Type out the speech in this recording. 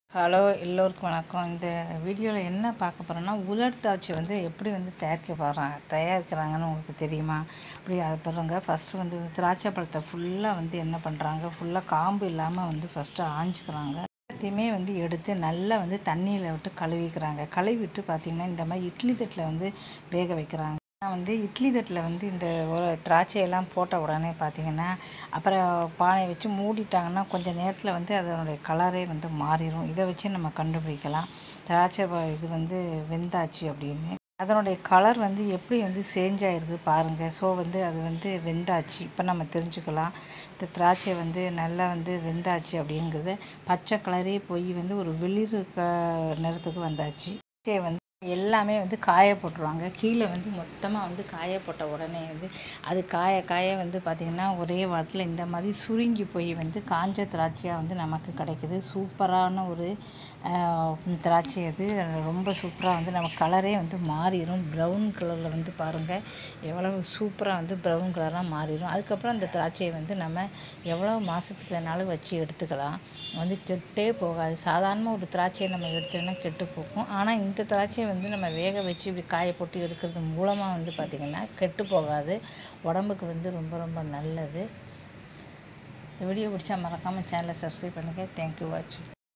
hello எல்லோருக்கும் வணக்கம் இந்த வீடியோவில் என்ன பார்க்க போகிறோன்னா உலர் திராட்சை வந்து எப்படி வந்து தயாரிக்க போகிறாங்க தயாரிக்கிறாங்கன்னு உங்களுக்கு தெரியுமா அப்படி அது பாருங்க ஃபஸ்ட்டு வந்து திராட்சை பழத்தை ஃபுல்லாக வந்து என்ன பண்ணுறாங்க ஃபுல்லாக காம்பு இல்லாமல் வந்து ஃபஸ்ட்டு ஆஞ்சுக்கிறாங்க எல்லாத்தையுமே வந்து எடுத்து நல்லா வந்து தண்ணியில் விட்டு கழுவிக்கிறாங்க கழுவிட்டு பார்த்திங்கன்னா இந்த மாதிரி இட்லி தட்டில் வந்து வேக வைக்கிறாங்க நான் வந்து இட்லி தட்டில் வந்து இந்த ஒரு திராட்சையெல்லாம் போட்ட உடனே பார்த்திங்கன்னா அப்புறம் பானையை வச்சு மூடிட்டாங்கன்னா கொஞ்சம் நேரத்தில் வந்து அதனுடைய கலரே வந்து மாறிடும் இதை வச்சு நம்ம கண்டுபிடிக்கலாம் திராட்சை ப- இது வந்து வெந்தாச்சு அப்படின்னு அதனுடைய கலர் வந்து எப்படி வந்து சேஞ்ச் ஆகிருக்கு பாருங்கள் ஸோ வந்து அது வந்து வெந்தாச்சு இப்போ நம்ம தெரிஞ்சுக்கலாம் இந்த திராட்சை வந்து நல்லா வந்து வெந்தாச்சு அப்படிங்கிறது பச்சை கலரே போய் வந்து ஒரு வெளிர் க நிறத்துக்கு வந்தாச்சு திராட்சையை வந்து எல்லாமே வந்து காய போட்டுருவாங்க கீழே வந்து மொத்தமாக வந்து காய போட்ட உடனே வந்து அது காய காய வந்து பார்த்திங்கன்னா ஒரே வாரத்தில் இந்த மாதிரி சுருங்கி போய் வந்து காஞ்ச திராட்சையாக வந்து நமக்கு கிடைக்குது சூப்பரான ஒரு ஆஹ், திராட்சை அது ரொம்ப சூப்பராக வந்து நம்ம கலரே வந்து மாறிடும் ப்ரௌன் கலரில் வந்து பாருங்கள் எவ்வளவு சூப்பராக வந்து ப்ரௌன் கலராக மாறிடும் அதுக்கப்புறம் அந்த திராட்சையை வந்து நம்ம எவ்வளோ மாதத்துக்கு வேணாலும் வச்சு எடுத்துக்கலாம் வந்து கெட்டே போகாது சாதாரண ஒரு திராட்சையை நம்ம எடுத்தோம்னா கெட்டு போகும் ஆனால் இந்த திராட்சையை வந்து நம்ம வேக வச்சு இப்படி காய போட்டு எடுக்கிறது மூலமாக வந்து பார்த்திங்கன்னா கெட்டு போகாது உடம்புக்கு வந்து ரொம்ப ரொம்ப நல்லது இந்த வீடியோ பிடிச்சா மறக்காமல் சேனலை சப்ஸ்கிரைப் பண்ணுங்கள் தேங்க்யூ வாட்சிங்